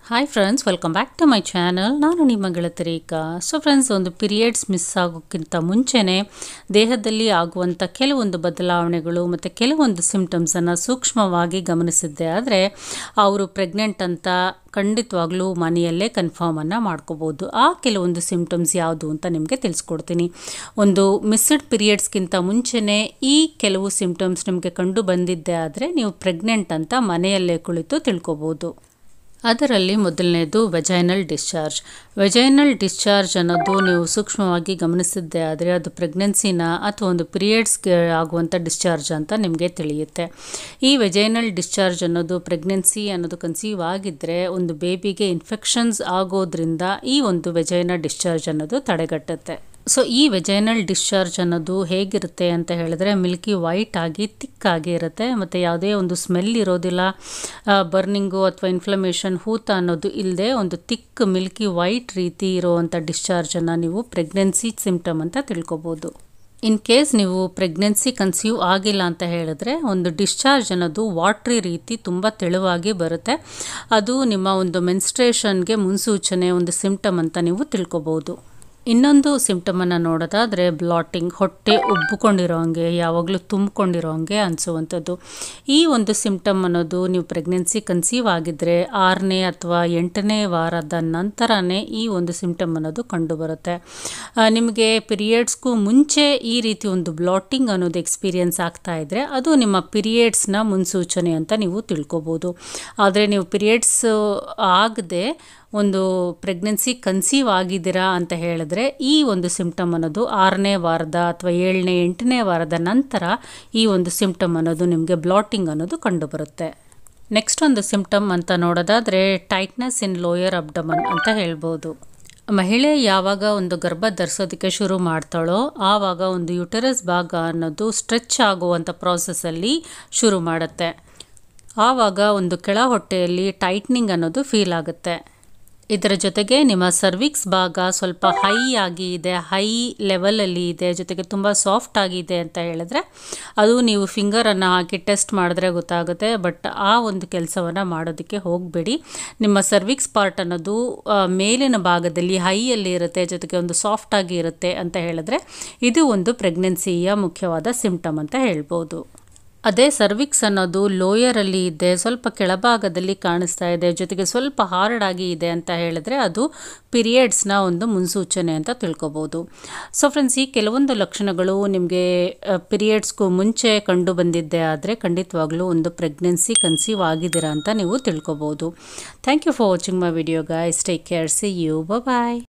hi friends welcome back to my channel ನಾನು ನಿಮ್ಮ ಗೆಳತರೇಕ ಸೊ ಫ್ರೆಂಡ್ಸ್ ಒಂದು ಪೀರಿಯಡ್ಸ್ ಮಿಸ್ ಆಗೋಕ್ಕಿಂತ ಮುಂಚೆನೇ ದೇಹದಲ್ಲಿ ಆಗುವಂಥ ಕೆಲವೊಂದು ಬದಲಾವಣೆಗಳು ಮತ್ತು ಕೆಲವೊಂದು ಸಿಮ್ಟಮ್ಸನ್ನು ಸೂಕ್ಷ್ಮವಾಗಿ ಗಮನಿಸಿದ್ದೆ ಆದರೆ ಅವರು ಪ್ರೆಗ್ನೆಂಟ್ ಅಂತ ಖಂಡಿತವಾಗ್ಲೂ ಮನೆಯಲ್ಲೇ ಕನ್ಫರ್ಮನ್ನು ಮಾಡ್ಕೋಬೋದು ಆ ಕೆಲವೊಂದು ಸಿಮ್ಟಮ್ಸ್ ಯಾವುದು ಅಂತ ನಿಮಗೆ ತಿಳಿಸ್ಕೊಡ್ತೀನಿ ಒಂದು ಮಿಸ್ಡ್ ಪೀರಿಯಡ್ಸ್ಗಿಂತ ಮುಂಚೆನೇ ಈ ಕೆಲವು ಸಿಮ್ಟಮ್ಸ್ ನಿಮಗೆ ಕಂಡು ಬಂದಿದ್ದೆ ಆದರೆ ನೀವು ಪ್ರೆಗ್ನೆಂಟ್ ಅಂತ ಮನೆಯಲ್ಲೇ ಕುಳಿತು ತಿಳ್ಕೊಬೋದು ಅದರಲ್ಲಿ ಮೊದಲನೇದು ವೆಜೈನಲ್ ಡಿಸ್ಚಾರ್ಜ್ ವೆಜೈನಲ್ ಡಿಸ್ಚಾರ್ಜ್ ಅನ್ನೋದು ನೀವು ಸೂಕ್ಷ್ಮವಾಗಿ ಗಮನಿಸಿದ್ದೆ ಆದರೆ ಅದು ಪ್ರೆಗ್ನೆನ್ಸಿನ ಅಥವಾ ಒಂದು ಪೀರಿಯಡ್ಸ್ಗೆ ಆಗುವಂಥ ಡಿಸ್ಚಾರ್ಜ್ ಅಂತ ನಿಮಗೆ ತಿಳಿಯುತ್ತೆ ಈ ವೆಜೈನಲ್ ಡಿಸ್ಚಾರ್ಜ್ ಅನ್ನೋದು ಪ್ರೆಗ್ನೆನ್ಸಿ ಅನ್ನೋದು ಕನ್ಸೀವ್ ಆಗಿದ್ದರೆ ಒಂದು ಬೇಬಿಗೆ ಇನ್ಫೆಕ್ಷನ್ಸ್ ಆಗೋದ್ರಿಂದ ಈ ಒಂದು ವೆಜೈನ ಡಿಸ್ಚಾರ್ಜ್ ಅನ್ನೋದು ತಡೆಗಟ್ಟುತ್ತೆ ಸೊ ಈ ವೆಜೈನಲ್ ಡಿಸ್ಚಾರ್ಜ್ ಅನ್ನೋದು ಹೇಗಿರುತ್ತೆ ಅಂತ ಹೇಳಿದ್ರೆ ಮಿಲ್ಕಿ ವೈಟ್ ಆಗಿ ತಿಕ್ಕಾಗಿ ಇರುತ್ತೆ ಮತ್ತು ಯಾವುದೇ ಒಂದು ಸ್ಮೆಲ್ ಇರೋದಿಲ್ಲ ಬರ್ನಿಂಗು ಅಥವಾ ಇನ್ಫ್ಲಮೇಷನ್ ಹೂತ ಅನ್ನೋದು ಇಲ್ಲದೆ ಒಂದು ತಿಕ್ ಮಿಲ್ಕಿ ವೈಟ್ ರೀತಿ ಇರುವಂಥ ಡಿಸ್ಚಾರ್ಜನ್ನು ನೀವು ಪ್ರೆಗ್ನೆನ್ಸಿ ಸಿಮ್ಟಮ್ ಅಂತ ತಿಳ್ಕೊಬೋದು ಇನ್ ಕೇಸ್ ನೀವು ಪ್ರೆಗ್ನೆನ್ಸಿ ಕನ್ಸೀವ್ ಆಗಿಲ್ಲ ಅಂತ ಹೇಳಿದ್ರೆ ಒಂದು ಡಿಸ್ಚಾರ್ಜ್ ಅನ್ನೋದು ವಾಟ್ರಿ ರೀತಿ ತುಂಬ ತೆಳುವಾಗಿ ಬರುತ್ತೆ ಅದು ನಿಮ್ಮ ಒಂದು ಮೆನ್ಸ್ಟ್ರೇಷನ್ಗೆ ಮುನ್ಸೂಚನೆ ಒಂದು ಸಿಮ್ಟಮ್ ಅಂತ ನೀವು ತಿಳ್ಕೊಬೋದು ಇನ್ನೊಂದು ಸಿಮ್ಟಮನ್ನು ನೋಡೋದಾದರೆ ಬ್ಲಾಟಿಂಗ್ ಹೊಟ್ಟೆ ಉಬ್ಬಿಕೊಂಡಿರೋ ಹಂಗೆ ಯಾವಾಗಲೂ ತುಂಬಿಕೊಂಡಿರೋ ಹಂಗೆ ಅನಿಸುವಂಥದ್ದು ಈ ಒಂದು ಸಿಮ್ಟಮ್ ಅನ್ನೋದು ನೀವು ಪ್ರೆಗ್ನೆನ್ಸಿ ಕನ್ಸೀವ್ ಆಗಿದ್ದರೆ ಆರನೇ ಅಥವಾ ಎಂಟನೇ ವಾರದ ನಂತರನೇ ಈ ಒಂದು ಸಿಮ್ಟಮ್ ಅನ್ನೋದು ಕಂಡುಬರುತ್ತೆ ನಿಮಗೆ ಪಿರಿಯಡ್ಸ್ಗೂ ಮುಂಚೆ ಈ ರೀತಿ ಒಂದು ಬ್ಲಾಟಿಂಗ್ ಅನ್ನೋದು ಎಕ್ಸ್ಪೀರಿಯನ್ಸ್ ಆಗ್ತಾ ಇದ್ದರೆ ಅದು ನಿಮ್ಮ ಪಿರಿಯಡ್ಸ್ನ ಮುನ್ಸೂಚನೆ ಅಂತ ನೀವು ತಿಳ್ಕೊಬೋದು ಆದರೆ ನೀವು ಪಿರಿಯಡ್ಸ್ ಆಗದೆ ಒಂದು ಪ್ರೆಗ್ನೆನ್ಸಿ ಕನ್ಸೀವ್ ಆಗಿದ್ದೀರಾ ಅಂತ ಹೇಳಿದ್ರೆ ಈ ಒಂದು ಸಿಮ್ಟಮ್ ಅನ್ನೋದು ಆರನೇ ವಾರದ ಅಥವಾ ಏಳನೇ ಎಂಟನೇ ವಾರದ ನಂತರ ಈ ಒಂದು ಸಿಮ್ಟಮ್ ಅನ್ನೋದು ನಿಮಗೆ ಬ್ಲಾಟಿಂಗ್ ಅನ್ನೋದು ಕಂಡುಬರುತ್ತೆ ನೆಕ್ಸ್ಟ್ ಒಂದು ಸಿಮ್ಟಮ್ ಅಂತ ನೋಡೋದಾದರೆ ಟೈಟ್ನೆಸ್ ಇನ್ ಲೋಯರ್ ಅಬ್ಡಮನ್ ಅಂತ ಹೇಳ್ಬೋದು ಮಹಿಳೆ ಯಾವಾಗ ಒಂದು ಗರ್ಭ ಧರಿಸೋದಕ್ಕೆ ಶುರು ಮಾಡ್ತಾಳೋ ಆವಾಗ ಒಂದು ಯುಟರಸ್ ಭಾಗ ಅನ್ನೋದು ಸ್ಟ್ರೆಚ್ ಆಗುವಂಥ ಪ್ರಾಸೆಸ್ಸಲ್ಲಿ ಶುರು ಮಾಡುತ್ತೆ ಆವಾಗ ಒಂದು ಕೆಳ ಹೊಟ್ಟೆಯಲ್ಲಿ ಟೈಟ್ನಿಂಗ್ ಅನ್ನೋದು ಫೀಲ್ ಆಗುತ್ತೆ ಇದರ ಜೊತೆಗೆ ನಿಮ್ಮ ಸರ್ವಿಕ್ಸ್ ಭಾಗ ಸ್ವಲ್ಪ ಹೈ ಆಗಿ ಇದೆ ಹೈ ಲೆವೆಲಲ್ಲಿ ಇದೆ ಜೊತೆಗೆ ತುಂಬ ಸಾಫ್ಟ್ ಆಗಿದೆ ಅಂತ ಹೇಳಿದ್ರೆ ಅದು ನೀವು ಫಿಂಗರನ್ನು ಹಾಕಿ ಟೆಸ್ಟ್ ಮಾಡಿದ್ರೆ ಗೊತ್ತಾಗುತ್ತೆ ಬಟ್ ಆ ಒಂದು ಕೆಲಸವನ್ನು ಮಾಡೋದಕ್ಕೆ ಹೋಗಬೇಡಿ ನಿಮ್ಮ ಸರ್ವಿಕ್ಸ್ ಪಾರ್ಟ್ ಅನ್ನೋದು ಮೇಲಿನ ಭಾಗದಲ್ಲಿ ಹೈಯಲ್ಲಿ ಇರುತ್ತೆ ಜೊತೆಗೆ ಒಂದು ಸಾಫ್ಟ್ ಆಗಿ ಇರುತ್ತೆ ಅಂತ ಹೇಳಿದ್ರೆ ಇದು ಒಂದು ಪ್ರೆಗ್ನೆನ್ಸಿಯ ಮುಖ್ಯವಾದ ಸಿಮ್ಟಮ್ ಅಂತ ಹೇಳ್ಬೋದು ಅದೇ ಸರ್ವಿಕ್ಸ್ ಅನ್ನೋದು ಲೋಯರಲ್ಲಿ ಇದೆ ಸ್ವಲ್ಪ ಕೆಳಭಾಗದಲ್ಲಿ ಕಾಣಿಸ್ತಾ ಇದೆ ಜೊತೆಗೆ ಸ್ವಲ್ಪ ಹಾರ್ಡ್ ಆಗಿ ಇದೆ ಅಂತ ಹೇಳಿದ್ರೆ ಅದು ಪಿರಿಯಡ್ಸ್ನ ಒಂದು ಮುನ್ಸೂಚನೆ ಅಂತ ತಿಳ್ಕೊಬೋದು ಸೊ ಫ್ರೆಂಡ್ಸ್ ಈ ಕೆಲವೊಂದು ಲಕ್ಷಣಗಳು ನಿಮಗೆ ಪಿರಿಯಡ್ಸ್ಗೂ ಮುಂಚೆ ಕಂಡು ಬಂದಿದ್ದೆ ಆದರೆ ಖಂಡಿತವಾಗ್ಲೂ ಒಂದು ಪ್ರೆಗ್ನೆನ್ಸಿ ಕನ್ಸೀವ್ ಆಗಿದ್ದೀರಾ ಅಂತ ನೀವು ತಿಳ್ಕೊಬೋದು thank you for watching my video guys take care see you bye